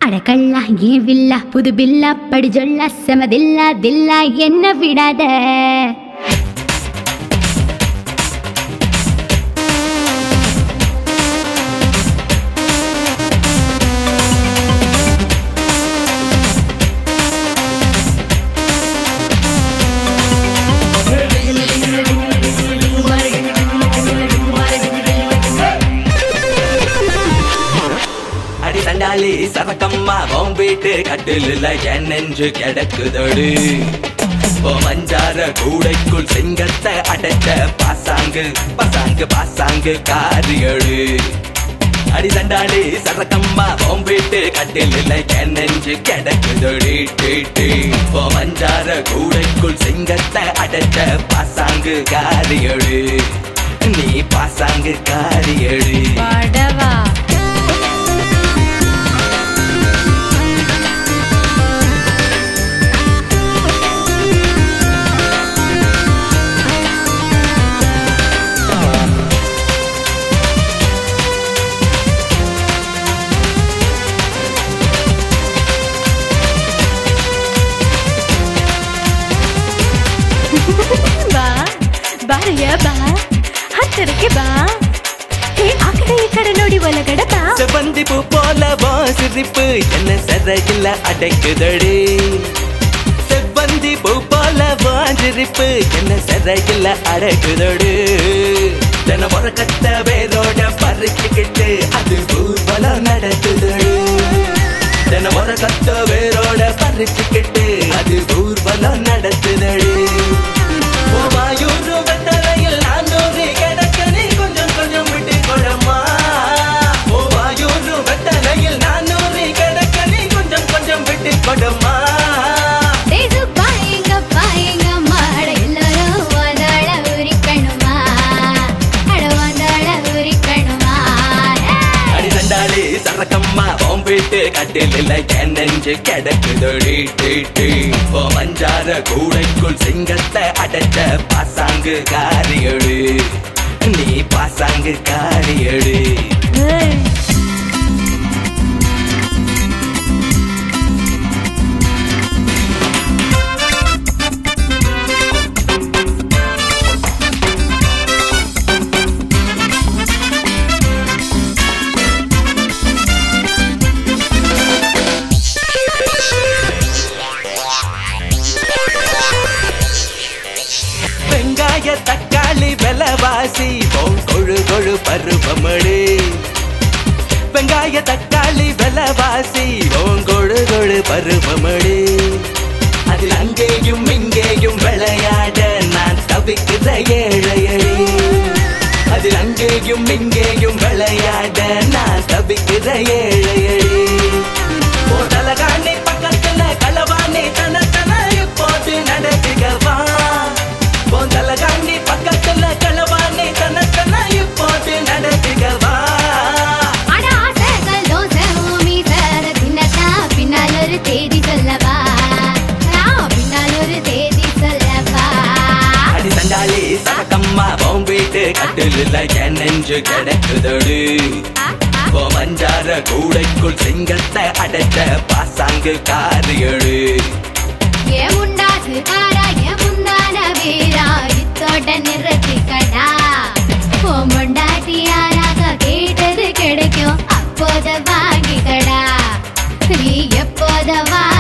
அடக்கல்லா ஏன் வில்லா புது பில்லா படி சொல்லா செமதில்லா தில்லா என்ன விடாத அடி தண்டாளி சரக்கம்மா உன் வீட்டு கட்டில என் நெஞ்சு கிடக்குதடு ஓ மஞ்சார கூடைக்குள் சிங்கத்தை அடைச்ச பாசாங்கு பாசாங்கு பாசாங்கு காரியடு அடி தண்டாளி சரக்கம்மா உன் வீட்டு கட்டில என் நெஞ்சு கிடக்குதடி டி டி ஓ மஞ்சார கூடைக்குள் சிங்கத்தை அடைச்ச பாசாங்கு காரியடு நீ பாசாங்கு காரியடு படவா ಬಾ ಬಾರಯ್ಯ ಬಾ ಹತ್ತಿರಕ್ಕೆ ಬಾ ಹೇ ಆ ಕಡೆ ಈ ಕಡೆ ನೋಡಿ ಒಳಗಡೆ ಬಾ செவந்தி பூ போல வாசிரிப்பு என்ன சரையில் அடைக்குதடி செவ்வந்தி பூ போல வாஞ்சிரிப்பு என்ன சரையில் அடைக்குதடி தின ஒரு கத்த வேரோட பறிச்சுக்கிட்டு அது ஊர்வலம் நடக்குதடி தின ஒரு கத்த வேரோட பறிச்சுக்கிட்டு அது ஊர்வலம் நடத்துதடி ஓ வாயூரு வெத்தலையில் நானூறு கிடக்க நீ கொஞ்சம் கொஞ்சம் விட்டு கொடமா ஓ வாயூரு வெத்தலையில் நானூறு கிடக்க நீ கொஞ்சம் கொஞ்சம் விட்டு கொடமா தேசு பாயங்க பாயங்க மாட எல்லாரும் வந்தாள உரிக்கணுமா அட வந்தாள உரிக்கணுமா அடி தண்டாளி சரக்கம்மா உன் வீட்டு கட்டில என் நெஞ்சு கிடக்குதடி டி டி ஓ மஞ்சார கூடைக்குள் சிங்கத்தை அடைச்ச பாசாங்கு காரியடு நீ பாசாங்கு காரியடு ஏய், வெங்காய தக்காளி விலவாசி போம் கொழு கொழு பருவமழி வெங்காய தக்காளி விலவாசி போம் கொழு கொழு பருவமழி அதில் அங்கேயும் இங்கேயும் விளையாட நான் தவிக்கிற ஏழையடி அதில் அங்கேயும் இங்கேயும் விளையாட நான் தவிக்கிற ஏழையடி ஓடலகாணி பக்கத்துல களவாணி தனத்தன இப்போது நடக்குகவா போந்தலகாணி பக்கத்துல களவாணி தனத்தன இப்போது நடக்குகவா அட ஆசைகள் தோசை ஊமி சர தின்னதா பின்னால் ஒரு தேதி சொல்லவா நான் பின்னால் ஒரு தேதி சொல்லவா அடி சண்டாளி சரக்கம்மா உன் வீட்டு கட்டில என் நெஞ்சு கிடக்குதடு ஓ மஞ்சார கூடைக்குள் சிங்கத்தை அடைச்ச பாசாங்கு காரியடு ஏன் உண்டாசு காரா ஏன் முந்தான வீரா இத்தோட்ட நிறுத்திக்கடா ஓ மொண்டாட்டி யாராக கேட்டது கிடைக்கும் அப்போத வாங்கிக்கடா நீ எப்போத வாங்கிக்கடா